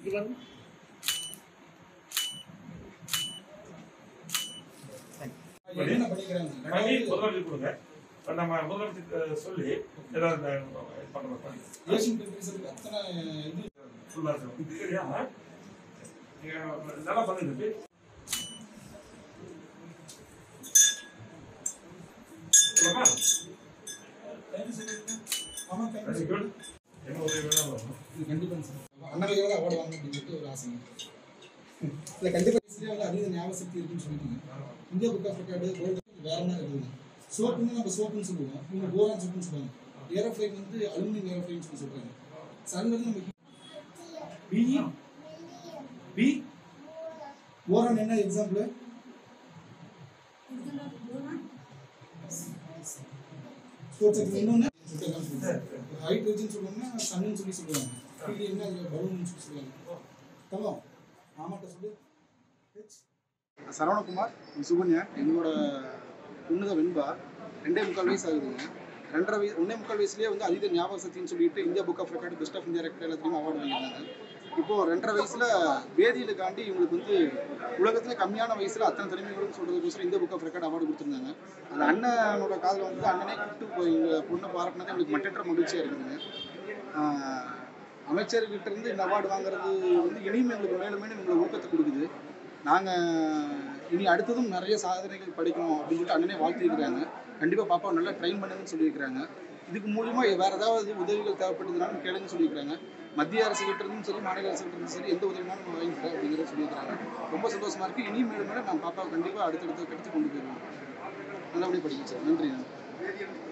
பாருங்க என்ன பண்ணிக்கிறாங்க பண்ணி ரெண்டாவது முதலமைச்சர் கொடுங்க இப்ப நம்ம முதலமைச்சர் சொல்லி ஏதாவது இந்த பண்ணுறோம் பண்ணி ஏசியன் கண்ட்ரீஸுக்கு அத்தனை இது ஃபுல்லாக இருக்கும் சரியா நீங்கள் நல்லா பண்ணுங்க தம்பி. சொல்லலாமா? ஆமா தேங்க்யூ Very சார் good. என்ன உதவி வேணாலும் இது கண்டிப்பாங்க சார் அண்ணலையோட அவார்டு வாங்க அப்படின்னு சொல்லிட்டு ஒரு ஆசைங்க இல்லை கண்டிப்பாக இஸ்ரேல் வந்து அதீத ஞாபக சக்தி இருக்குன்னு சொல்லிட்டீங்க India book of record world வேற என்ன இருக்குதுங்க சோப்புன்னு நம்ம சோப்புன்னு சொல்லுவோம் இவங்க போரான் சோப்புன்னு சொல்லுவாங்க ஏரோஃப்ளைன் வந்து அலுமினியம் ஏரோஃப்ளைன் சொல்லி சொல்கிறாங்க சன் வந்து நம்ம பி பி போரான் என்ன எக்ஸாம்பிள் ஸ்போர்ட்ஸ் இன்னொன்று ஹைட்ரஜன் சொல்லுவாங்கன்னா சன்னு சொல்லி சொல்லுவாங்க ஹீலியம்னா அதில் பலூன் சொல்லி சொல்லுவாங்க தவம் ஆமாட்ட சொல்லு சரவணகுமார் சுகன்யா எங்களோட பொண்ணு தான் வெண்பா ரெண்டே முக்கால் வயசு ஆகுதுங்க ரெண்டரை வயசு ஒன்றே முக்கால் வயசுலேயே வந்து அதீத ஞாபக சக்தின்னு சொல்லிட்டு India book of record best of India record எல்லாத்தையும் அவார்டு வாங்கியிருந்தாங்க இப்போ ரெண்டரை வயசுல வேதியிலுக்காண்டி இவங்களுக்கு வந்து உலகத்துல கம்மியான வயசுல அத்தனை திறமைகளும் சொல்றதுக்கோசரம் India book of record award கொடுத்துருந்தாங்க அந்த அண்ணனோட காதில் வந்து அண்ணனே கூப்பிட்டு போய் எங்கள் பொண்ணை பாராட்டினது எங்களுக்கு மட்டற்ற மகிழ்ச்சியாக இருக்குதுங்க ஆஹ் அமைச்சர்கிட்ட இருந்து இந்த அவார்டு வாங்குறது வந்து இனியும் எங்களுக்கு மேலும் மேலும் எங்களுக்கு ஊக்கத்தை கொடுக்குது நாங்கள் இனி அடுத்ததும் நிறைய சாதனைகள் படிக்கணும் அப்படின்னு சொல்லிட்டு அண்ணனே வாழ்த்திருக்கிறாங்க கண்டிப்பாக பாப்பா நல்லா ட்ரெயின் பண்ணுங்கன்னு சொல்லியிருக்கிறாங்க இதுக்கு மூலியமா வேற ஏதாவது உதவிகள் தேவைப்படுதுனாலும் கேளுங்கன்னு சொல்லியிருக்கிறாங்க மத்திய அரசு கிட்ட இருந்தும் சரி மாநில அரசு கிட்ட இருந்தும் சரி எந்த உதவினாலும் நம்ம வாங்கிக்கிறேன் அப்படிங்கிறத சொல்லியிருக்கிறாங்க ரொம்ப சந்தோஷமா இருக்கு இனியும் மேலும் மேலும் நான் பாப்பாவை கண்டிப்பாக அடுத்தடுத்த கருத்து கொண்டு போயிடுவோம் நல்லபடியாக படிக்க சார் நன்றி நன்றி